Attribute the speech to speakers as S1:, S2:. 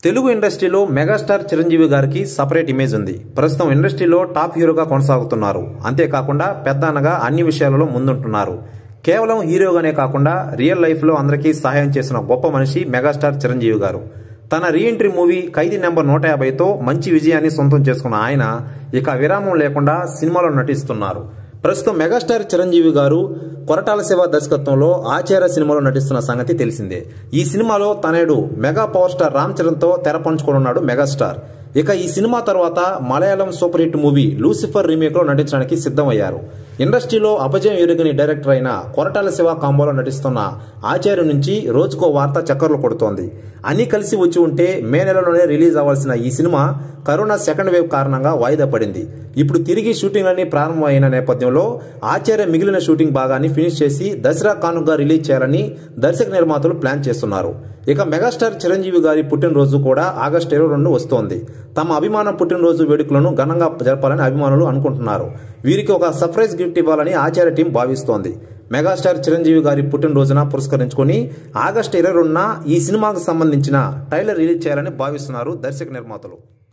S1: తెలుగు ఇండస్ట్రీలో మెగాస్టార్ చిరంజీవి గారికి separate image ఉంది ప్రస్తుతం ఇండస్ట్రీలో టాప్ హీరోగా కొనసాగుతున్నారు అంతేకాకుండా పెద్దన్నగా అన్ని విషయాలలో ముందుంటున్నారు కేవలం హీరోగానే కాకుండా రియల్ లైఫ్లో అందరికీ సహాయం చేసిన గొప్ప మనిషి మెగాస్టార్ చిరంజీవి గారు తన రీఎంట్రీ మూవీ ఖైదీ నెంబర్ నూట యాభైతో మంచి విజయాన్ని సొంతం చేసుకున్న ఆయన ఇక విరామం లేకుండా సినిమాలో నటిస్తున్నారు ప్రస్తుతం మెగాస్టార్ చిరంజీవి గారు కొరటాల శివ దర్శకత్వంలో ఆచార్య సినిమాలో నటిస్తున్న సంగతి తెలిసిందే ఈ సినిమాలో తనేడు మెగా పవర్ స్టార్ రామ్ చరణ్తో తెర పంచుకోనున్నాడు మెగాస్టార్ ఇక ఈ సినిమా తర్వాత Malayalam super hit movie Lucifer remake లో నటించడానికి సిద్ధమయ్యారు ఇండస్ట్రీలో అపజయం ఎరుగని డైరెక్టర్ అయిన కొరటాల శివ కాంబోలో నటిస్తున్న ఆచార్య నుంచి రోజుకో వార్త చక్కర్లు కొడుతోంది అన్ని కలిసి వచ్చి ఉంటే మే నెలలోనే రిలీజ్ అవ్వాల్సిన ఈ సినిమా కరోనా సెకండ్ వేవ్ కారణంగా వాయిదా పడింది ఇప్పుడు తిరిగి షూటింగ్లన్నీ ప్రారంభమైన నేపథ్యంలో ఆచార్య మిగిలిన షూటింగ్ భాగాన్ని ఫినిష్ చేసి దసరా కానుకగా రిలీజ్ చేయాలని దర్శక నిర్మాతలు ప్లాన్ చేస్తున్నారు ఇక మెగాస్టార్ చిరంజీవి గారి పుట్టినరోజు కూడా ఆగస్టు ఇరవై రెండు వస్తోంది తమ అభిమాన పుట్టినరోజు వేడుకలను ఘనంగా జరపాలని అభిమానులు అనుకుంటున్నారు వీరికి ఒక సర్ప్రైజ్ గిఫ్ట్ ఇవ్వాలని ఆచార్య టీం భావిస్తోంది మెగాస్టార్ చిరంజీవి గారి పుట్టినరోజున పురస్కరించుకొని ఆగస్టు ఇరవై రెండున ఈ సినిమాకు సంబంధించిన ట్రైలర్ రిలీజ్ చేయాలని భావిస్తున్నారు దర్శక నిర్మాతలు